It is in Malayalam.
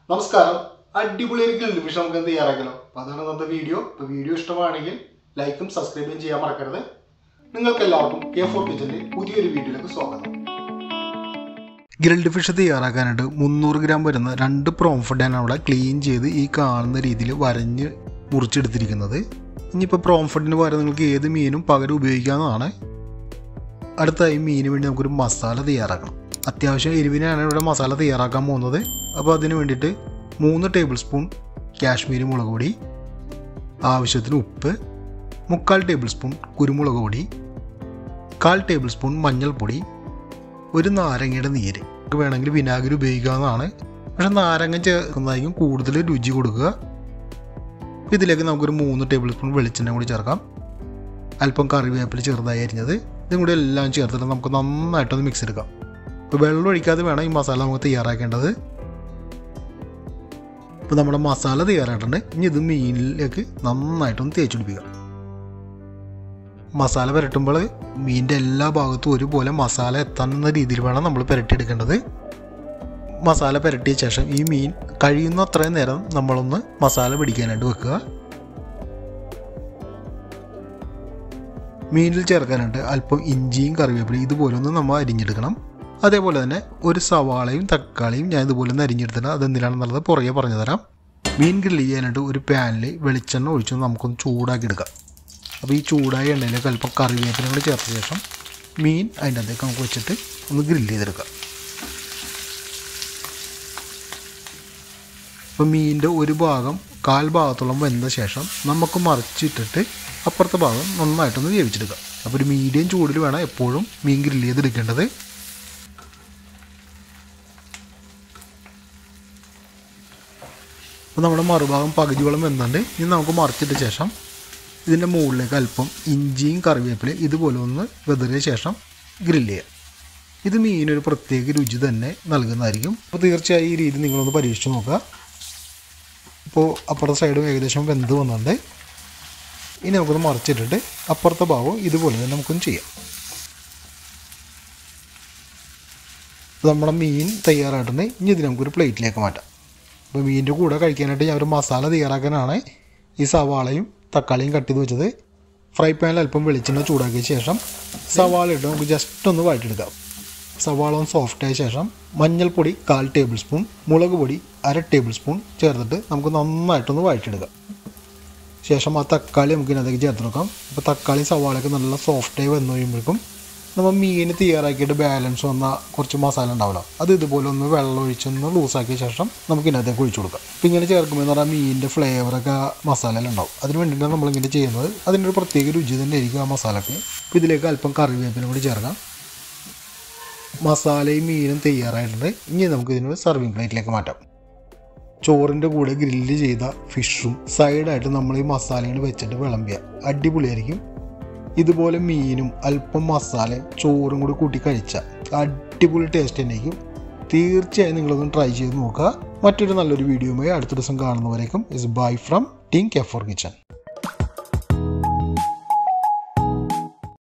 നമസ്കാരം അടിപൊളി ഒരു ഗ്രിൽ ഫിഷ് നമുക്ക് എന്ത് തയ്യാറാക്കലോ അപ്പോൾ അതാണ് ഇന്നത്തെ വീഡിയോ അപ്പോൾ വീഡിയോ ഇഷ്ടമാണെങ്കിൽ ലൈക്കും സബ്സ്ക്രൈബും ചെയ്യാൻ മറക്കരുത് നിങ്ങൾക്ക് എല്ലാവർക്കും കെ ഫോർ കിച്ചൻ്റെ പുതിയൊരു വീഡിയോയിലേക്ക് സ്വാഗതം ഗ്രിൽഡ് ഫിഷ് തയ്യാറാക്കാനായിട്ട് മുന്നൂറ് ഗ്രാം വരുന്ന രണ്ട് പ്രോംഫഡാണ് അവിടെ ക്ലീൻ ചെയ്ത് ഈ കാണുന്ന രീതിയിൽ വരഞ്ഞ് മുറിച്ചെടുത്തിരിക്കുന്നത് ഇനിയിപ്പോൾ പ്രോംഫഡിന് പകരം നിങ്ങൾക്ക് ഏത് മീനും പകരം ഉപയോഗിക്കാവുന്നതാണ് അടുത്തായി മീന് വേണ്ടി നമുക്കൊരു മസാല തയ്യാറാക്കണം അത്യാവശ്യം എരിവിനാണ് ഇവിടെ മസാല തയ്യാറാക്കാൻ പോകുന്നത് അപ്പോൾ അതിന് വേണ്ടിയിട്ട് മൂന്ന് ടേബിൾ സ്പൂൺ കാശ്മീരി മുളക് പൊടി ആവശ്യത്തിന് ഉപ്പ് മുക്കാൽ ടേബിൾ സ്പൂൺ കുരുമുളക് പൊടി കാൽ ടേബിൾ സ്പൂൺ മഞ്ഞൾപ്പൊടി ഒരു നാരങ്ങയുടെ നീര് നമുക്ക് വേണമെങ്കിൽ വിനാഗിരി ഉപയോഗിക്കാവുന്നതാണ് പക്ഷെ നാരങ്ങ ചേർക്കുന്നതായിരിക്കും കൂടുതൽ രുചി കൊടുക്കുക അപ്പോൾ ഇതിലേക്ക് നമുക്കൊരു മൂന്ന് ടേബിൾ സ്പൂൺ വെളിച്ചെണ്ണ കൂടി ചേർക്കാം അല്പം കറിവേപ്പില ചെറുതായി അരിഞ്ഞത് ഇതും കൂടി എല്ലാം ചേർത്തിട്ട് നമുക്ക് നന്നായിട്ടൊന്ന് മിക്സ് എടുക്കാം ഇപ്പോൾ വെള്ളം ഒഴിക്കാതെ വേണം ഈ മസാല നമുക്ക് തയ്യാറാക്കേണ്ടത് ഇപ്പോൾ നമ്മുടെ മസാല തയ്യാറായിട്ടുണ്ട് ഇനി ഇത് മീനിലേക്ക് നന്നായിട്ടൊന്ന് തേച്ച് പിടിപ്പിക്കാം മസാല പുരട്ടുമ്പോൾ മീനിൻ്റെ എല്ലാ ഭാഗത്തും ഒരുപോലെ മസാല എത്താവുന്ന രീതിയിൽ വേണം നമ്മൾ പുരട്ടിയെടുക്കേണ്ടത് മസാല പുരട്ടിയ ശേഷം ഈ മീൻ കഴിയുന്ന അത്രയും നേരം നമ്മളൊന്ന് മസാല പിടിക്കാനായിട്ട് വെക്കുക മീനിൽ ചേർക്കാനായിട്ട് അല്പം ഇഞ്ചിയും കറിവേപ്പിലയും ഇതുപോലെ ഒന്ന് നമ്മൾ അരിഞ്ഞെടുക്കണം അതേപോലെ തന്നെ ഒരു സവാളയും തക്കാളിയും ഞാൻ ഇതുപോലെ ഒന്ന് അരിഞ്ഞെടുത്തിട്ട് അതെന്തിനാണെന്നുള്ളത് പുറകെ പറഞ്ഞു തരാം മീൻ ഗ്രില്ല് ചെയ്യാനായിട്ട് ഒരു പാനിൽ വെളിച്ചെണ്ണ ഒഴിച്ച് നമുക്കൊന്ന് ചൂടാക്കി എടുക്കാം അപ്പോൾ ഈ ചൂടായ എണ്ണയിലേക്ക് അല്പം കറിവേപ്പിലും കൂടി ചേർത്ത ശേഷം മീൻ അതിൻ്റെ അകത്തേക്ക് നമുക്ക് വെച്ചിട്ട് ഒന്ന് ഗ്രില്ല് ചെയ്തെടുക്കാം അപ്പോൾ മീനിൻ്റെ ഒരു ഭാഗം കാൽ ഭാഗത്തോളം വെന്ത ശേഷം നമുക്ക് മറിച്ചിട്ടിട്ട് അപ്പുറത്തെ ഭാഗം നന്നായിട്ടൊന്ന് വേവിച്ചെടുക്കാം അപ്പോൾ ഒരു മീഡിയം ചൂടിൽ വേണം എപ്പോഴും മീൻ ഗ്രില്ല് ചെയ്തെടുക്കേണ്ടത് അപ്പോൾ നമ്മുടെ മറുഭാഗം പകുതിയോളം വെന്തുണ്ട് ഇനി നമുക്ക് മറിച്ചിട്ട ശേഷം ഇതിൻ്റെ മുകളിലേക്ക് അല്പം ഇഞ്ചിയും കറിവേപ്പിലയും ഇതുപോലെ ഒന്ന് വെതറിയ ശേഷം ഗ്രില്ല് ചെയ്യാം ഇത് മീനൊരു പ്രത്യേക രുചി തന്നെ നൽകുന്നതായിരിക്കും അപ്പോൾ തീർച്ചയായും ഈ രീതി നിങ്ങളൊന്ന് പരീക്ഷിച്ച് നോക്കുക ഇപ്പോൾ അപ്പുറത്തെ സൈഡും ഏകദേശം വെന്ത് വന്നിട്ടുണ്ട് ഇനി നമുക്കൊന്ന് മറിച്ചിട്ടിട്ട് അപ്പുറത്തെ ഭാഗവും ഇതുപോലെ തന്നെ നമുക്കൊന്ന് ചെയ്യാം അപ്പോൾ നമ്മുടെ മീൻ തയ്യാറായിട്ടുണ്ട് ഇനി ഇത് നമുക്കൊരു പ്ലേറ്റിലേക്ക് മാറ്റാം അപ്പോൾ മീനിൻ്റെ കൂടെ കഴിക്കാനായിട്ട് ഞാൻ ഒരു മസാല തയ്യാറാക്കാനാണ് ഈ സവാളയും തക്കാളിയും കട്ട് ചെയ്ത് വെച്ചത് ഫ്രൈ പാനിൽ അല്പം വെളിച്ചെണ്ണ ചൂടാക്കിയ ശേഷം സവാള ഇട്ട് നമുക്ക് ജസ്റ്റ് ഒന്ന് വഴറ്റിയെടുക്കാം സവാള ഒന്ന് സോഫ്റ്റ് ആയ ശേഷം മഞ്ഞൾപ്പൊടി കാൽ ടേബിൾ സ്പൂൺ മുളക് പൊടി അര ടേബിൾ സ്പൂൺ ചേർത്തിട്ട് നമുക്ക് നന്നായിട്ടൊന്ന് വഴറ്റിയെടുക്കാം ശേഷം ആ തക്കാളി നമുക്ക് ഇതിനകത്തേക്ക് ചേർത്ത് വെക്കാം അപ്പോൾ തക്കാളി സവാളയൊക്കെ നല്ല സോഫ്റ്റായി വന്നു കഴിയുമ്പോഴേക്കും നമ്മൾ മീൻ തയ്യാറാക്കിയിട്ട് ബാലൻസ് വന്ന കുറച്ച് മസാല ഉണ്ടാവില്ല അത് ഇതുപോലെ ഒന്ന് വെള്ളം ഒഴിച്ചൊന്ന് ലൂസാക്കിയ ശേഷം നമുക്ക് ഇതിനകത്തേക്ക് ഒഴിച്ചു കൊടുക്കാം അപ്പോൾ ഇങ്ങനെ ചേർക്കുമ്പോൾ എന്ന് പറഞ്ഞാൽ മീനിൻ്റെ ഫ്ലേവറൊക്കെ മസാലയിലുണ്ടാവും അതിന് വേണ്ടിയിട്ടാണ് നമ്മളിങ്ങനെ ചെയ്യുന്നത് അതിൻ്റെ ഒരു പ്രത്യേക രുചി തന്നെ ആയിരിക്കും ആ മസാലയ്ക്ക് അപ്പോൾ ഇതിലേക്ക് അല്പം കറിവേപ്പിനും കൂടി ചേർക്കാം മസാലയും മീനും തയ്യാറായിട്ടുണ്ട് ഇനി നമുക്ക് ഇതിന് സർവിങ് പ്ലേറ്റിലേക്ക് മാറ്റാം ചോറിൻ്റെ കൂടെ ഗ്രില്ല് ചെയ്ത ഫിഷും സൈഡായിട്ട് നമ്മൾ ഈ മസാലകൾ വെച്ചിട്ട് വിളമ്പിയ അടിപൊളിയായിരിക്കും ഇതുപോലെ മീനും അല്പം മസാലയും ചോറും കൂടി കൂട്ടി കഴിച്ചാൽ അടിപൊളി ടേസ്റ്റ് തന്നെയായിരിക്കും തീർച്ചയായും നിങ്ങളൊന്ന് ട്രൈ ചെയ്ത് നോക്കുക മറ്റൊരു നല്ലൊരു വീഡിയോയുമായി അടുത്ത ദിവസം കാണുന്നവരേക്കും it's bye from team K four kitchen